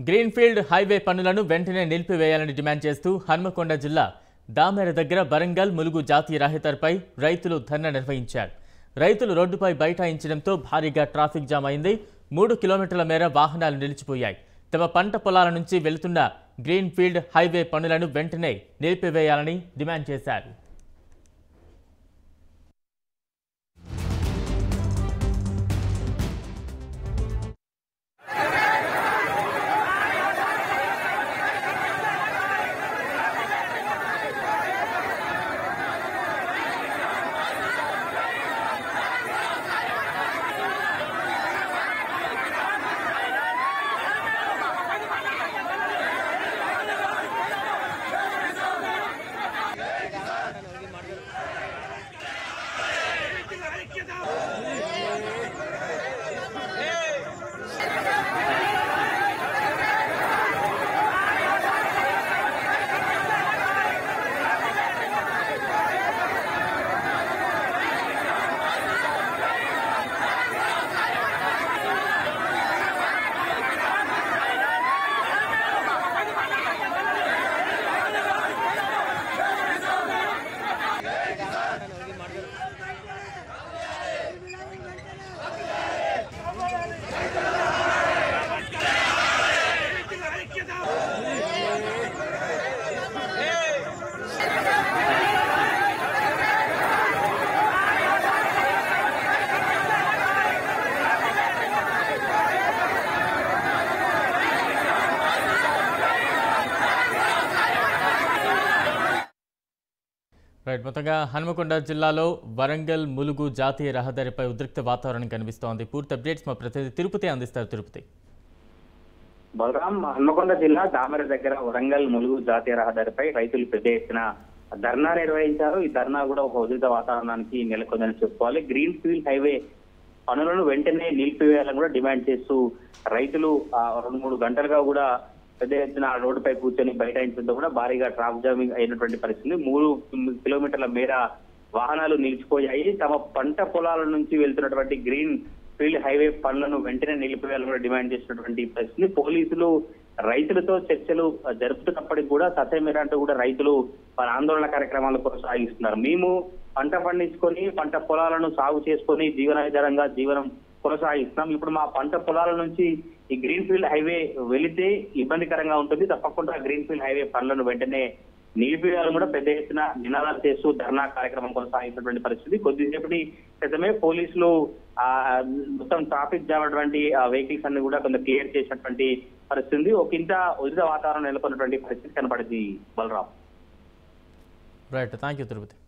greenfield highway పనులను వెంటనే నిలిపివేయాలని demand చేస్తూ హన్మకొండ జిల్లా దామెర దగ్గర వరంగల్ ములుగు జాతీయ రహదారిపై రైతులు ధర్నా నిర్వహించారు రైతులు రోడ్డుపై బైఠాయించడంతో భారీగా ట్రాఫిక్ జామ్ అయింది మూడు కిలోమీటర్ల మేర వాహనాలు నిలిచిపోయాయి తమ పంట పొలాల నుంచి వెళుతున్న గ్రీన్ఫీల్డ్ హైవే పనులను వెంటనే నిలిపివేయాలని డిమాండ్ చేశారు రైట్ మొత్తంగా హనుమకొండ జిల్లాలో వరంగల్ ములుగు జాతీయ రహదారిపై ఉద్రిక్త వాతావరణం కనిపిస్తోంది పూర్తి అప్డేట్స్ మా ప్రతినిధి తిరుపతి అందిస్తారు తిరుపతి బలరాం హన్మకొండ జిల్లా దామెర దగ్గర వరంగల్ ములుగు జాతీయ రహదారిపై రైతులు పెద్ద ఎత్తున ధర్నా నిర్వహించారు ఈ ధర్నా కూడా ఒక ఉద్రిత వాతావరణానికి నెలకొందని చెప్పుకోవాలి గ్రీన్ ఫీల్డ్ హైవే పనులను వెంటనే నిలిపివేయాలని కూడా డిమాండ్ చేస్తూ రైతులు ఆ, రెండు మూడు గంటలుగా కూడా పెద్ద ఎత్తున ఆ రోడ్డుపై కూర్చొని బైఠాయించడంతో కూడా భారీగా ట్రాఫిక్ జామింగ్ అయినటువంటి పరిస్థితి మూడు కిలోమీటర్ల మేర వాహనాలు నిలిచిపోయాయి తమ పంట పొలాల నుంచి వెళ్తున్నటువంటి గ్రీన్ ఫీల్డ్ హైవే పనులను వెంటనే నిలిపివేయాలని కూడా డిమాండ్ చేసినటువంటి పరిస్థితి పోలీసులు రైతులతో చర్చలు జరుపుతున్నప్పటికీ కూడా సత్యమేర అంటూ కూడా రైతులు వారి ఆందోళన కార్యక్రమాలు కొనసాగిస్తున్నారు మేము పంట పండించుకొని పంట పొలాలను సాగు చేసుకొని జీవనాధారంగా జీవనం కొనసాగిస్తున్నాం ఇప్పుడు మా పంట పొలాల నుంచి ఈ గ్రీన్ ఫీల్డ్ హైవే వెళితే ఇబ్బందికరంగా ఉంటుంది తప్పకుండా గ్రీన్ ఫీల్డ్ హైవే పనులను వెంటనే నిలిపివేయాలని కూడా పెద్ద ఎత్తున నినాదాలు చేస్తూ ధర్నా కార్యక్రమం కొనసాగినటువంటి పరిస్థితి కొద్దిసేపటి క్రితమే పోలీసులు ఆ మొత్తం ట్రాఫిక్ జామ్ అటువంటి వెహికల్స్ అన్ని కూడా కొంత క్లియర్ చేసినటువంటి పరిస్థితి ఉంది ఒక ఇంత ఉచిత వాతావరణం నెలకొన్నటువంటి పరిస్థితి కనపడింది Balaram right thank you Tirupati